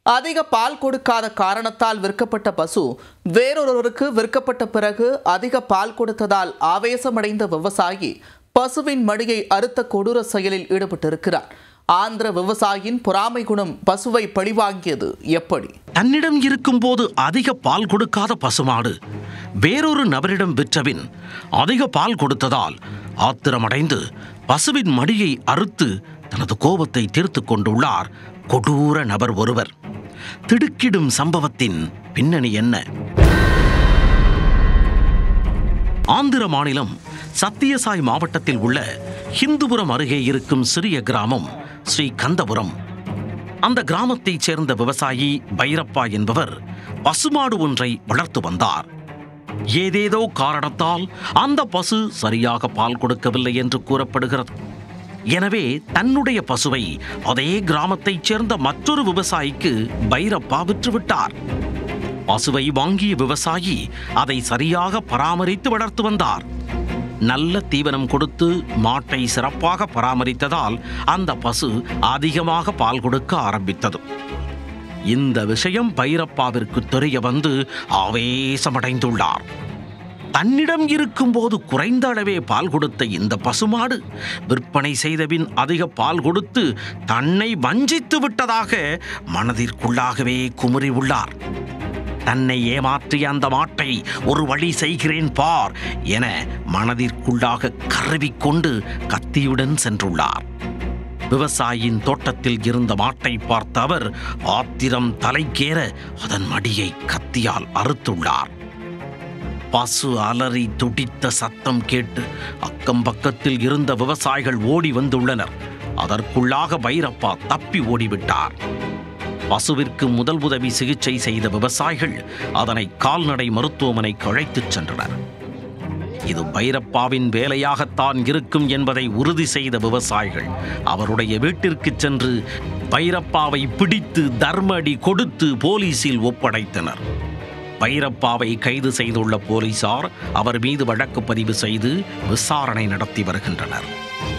அதிக பால் கொடுக்காத காரணத்தால் விற்கப்பட்ட பசு வேறொருவருக்கு விற்கப்பட்ட பிறகு அதிக பால் கொடுத்ததால் ஆவேசமடைந்த விவசாயி பசுவின் மடியை அறுத்த கொடூர செயலில் ஈடுபட்டிருக்கிறார் ஆந்திர விவசாயியின் பொறாமை குணம் பசுவை பழிவாங்கியது எப்படி தன்னிடம் இருக்கும்போது அதிக பால் கொடுக்காத பசுமாடு வேறொரு நபரிடம் விற்றபின் அதிக பால் கொடுத்ததால் ஆத்திரமடைந்து பசுவின் மடியை அறுத்து தனது கோபத்தை தீர்த்துக் கொண்டுள்ளார் கொடூர நபர் ஒருவர் திடுக்கிடும் சம்பவத்தின் பின்னணி என்ன ஆந்திர மாநிலம் சத்தியசாய் மாவட்டத்தில் உள்ள ஹிந்துபுரம் அருகே இருக்கும் சிறிய கிராமம் ஸ்ரீ கந்தபுரம் அந்த கிராமத்தைச் சேர்ந்த விவசாயி பைரப்பா என்பவர் பசுமாடு ஒன்றை வளர்த்து வந்தார் ஏதேதோ காரணத்தால் அந்த பசு சரியாக பால் கொடுக்கவில்லை என்று கூறப்படுகிறது எனவே தன்னுடைய பசுவை அதே கிராமத்தைச் சேர்ந்த மற்றொரு விவசாயிக்கு பைரப்பா விற்றுவிட்டார் பசுவை வாங்கிய விவசாயி அதை சரியாக பராமரித்து வளர்த்து வந்தார் நல்ல தீவனம் கொடுத்து மாட்டை சிறப்பாக பராமரித்ததால் அந்த பசு அதிகமாக பால் கொடுக்க ஆரம்பித்தது இந்த விஷயம் பைரப்பாவிற்கு தெரிய வந்து ஆவேசமடைந்துள்ளார் தன்னிடம் இருக்கும்போது குறைந்த அளவே பால் கொடுத்த இந்த பசுமாடு விற்பனை செய்தபின் அதிக பால் கொடுத்து தன்னை வஞ்சித்து விட்டதாக மனதிற்குள்ளாகவே குமுறி உள்ளார் தன்னை ஏமாற்றிய அந்த மாட்டை ஒரு வழி செய்கிறேன் பார் என மனதிற்குள்ளாக கருவிக்கொண்டு கத்தியுடன் சென்றுள்ளார் விவசாயியின் தோட்டத்தில் இருந்த மாட்டை பார்த்த அவர் ஆத்திரம் தலைக்கேற அதன் மடியை கத்தியால் அறுத்துள்ளார் பசு அலறி துடித்த சத்தம் கேட்டு அக்கம் பக்கத்தில் இருந்த விவசாயிகள் ஓடி வந்துள்ளனர் அதற்குள்ளாக பைரப்பா தப்பி ஓடிவிட்டார் பசுவிற்கு முதல் உதவி சிகிச்சை செய்த விவசாயிகள் அதனை கால்நடை மருத்துவமனைக்கு அழைத்துச் சென்றனர் இது பைரப்பாவின் வேலையாகத்தான் இருக்கும் என்பதை உறுதி செய்த விவசாயிகள் அவருடைய வீட்டிற்கு சென்று பைரப்பாவை பிடித்து தர்ம அடி கொடுத்து போலீசில் ஒப்படைத்தனர் பைரப்பாவை கைது செய்துள்ள போலீசார் அவர் மீது வழக்கு பதிவு செய்து விசாரணை நடத்தி வருகின்றனர்